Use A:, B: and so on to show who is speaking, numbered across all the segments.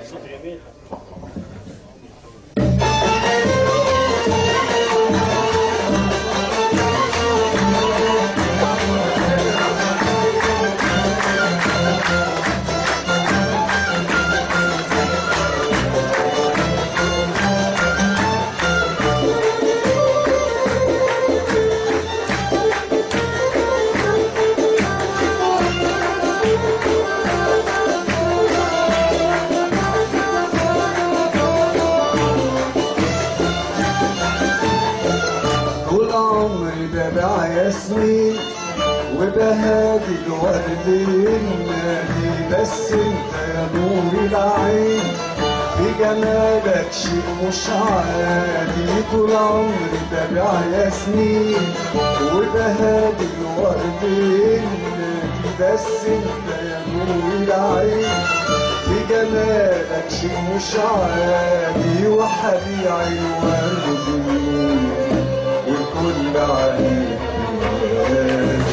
A: طول عمري ببيع ياسمين وبهادي الورد النادي بس انت يا نور العين في جمالك شيء مش عادي طول عمري ببيع ياسمين وبهادي الورد النادي بس انت يا نور العين في جمالك شيء مش عادي وحبيع الورد النور والكل عليك بيبان.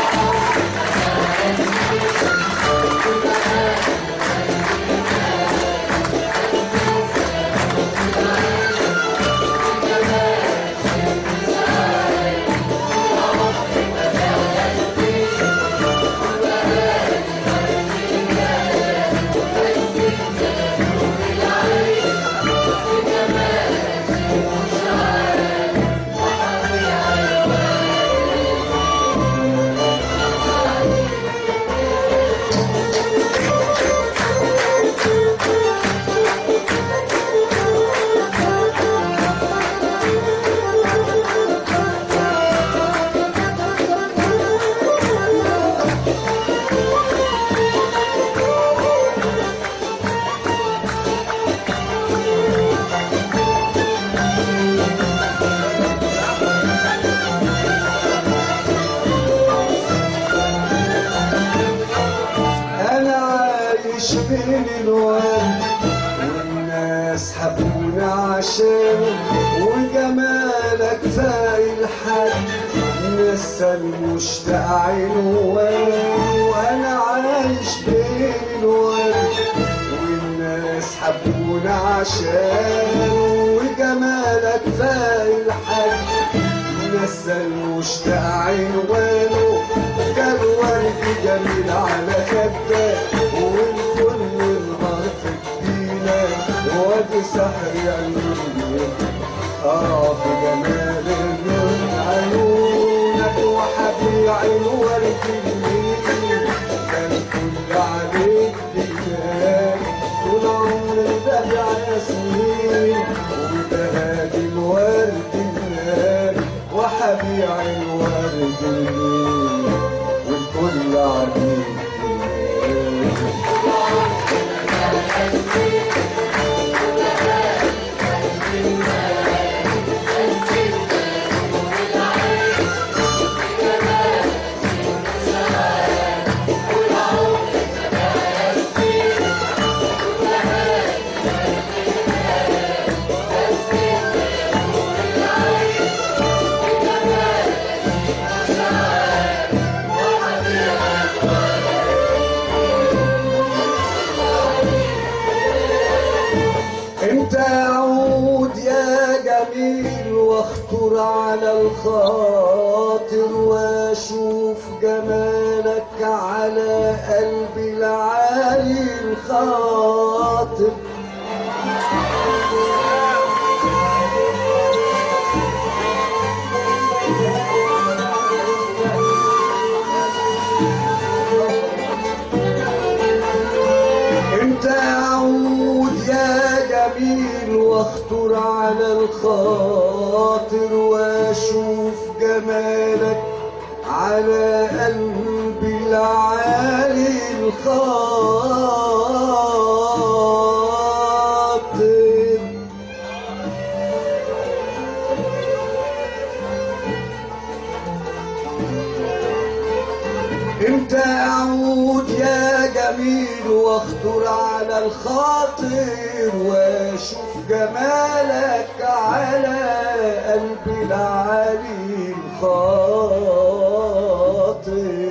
A: انا عايش بين الورد والناس حبوني عشان وجمالك فايق الحد لسه المشتاق عنوان وانا عايش بين الورد والناس حبوني عشان وجمالك فايق الحد لسه المشتاق عنوانه كان ورد جميل على خده والكل نهار في جبينه وادي سحر عيوني اه في جمال اللون عيونك وحبيع الورد النيل كان كل عليك بيبان طول عمري ببيع ياسمين وبهادي الورد النار وحبيع الورد النيل والكل عليك بيبان. انت عود يا جميل واخطر على الخاطر واشوف جمالك على قلبي العالي الخاطر انت عود يا جميل واخطر على الخاطر واشوف جمالك على قلبي العالي الخاطر انت عود يا جميل واخطر على الخاطر واشوف جمالك على قلبي العالي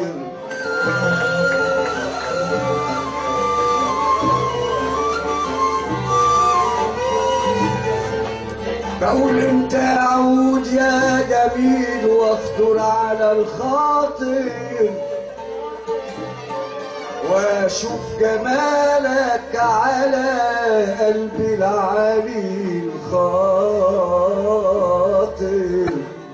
A: الخاطر بقول انت عود يا جميل واخطر على الخاطر واشوف جمالك على قلبي العلي الخاطر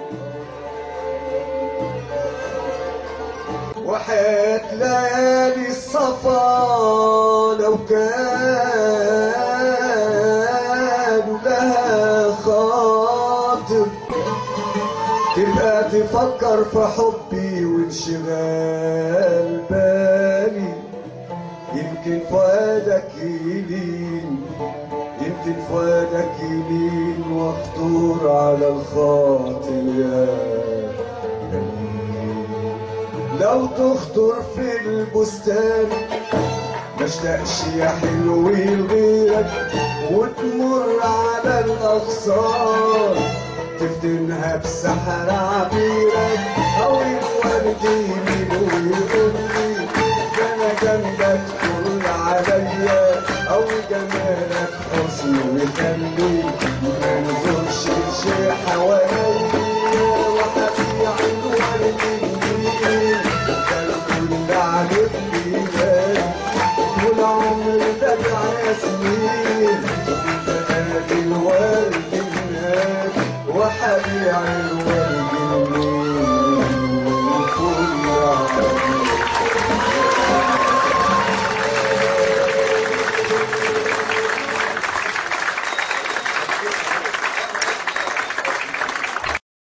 A: وحياة ليالي الصفا لو كان لها خاطر تبقى تفكر في حبي وانشغال بالي يمكن فؤادك يلين يمكن فؤادك يلين واخطر على الخاطر يا جميل لو تخطر في البستان مشتاقش يا حلو لغيرك وتمر على الاغصان تفتنها بسحر عبيرك او الورد يميل ويقول لي ده انا جنبك طول عليا او جمالك حسن يخلي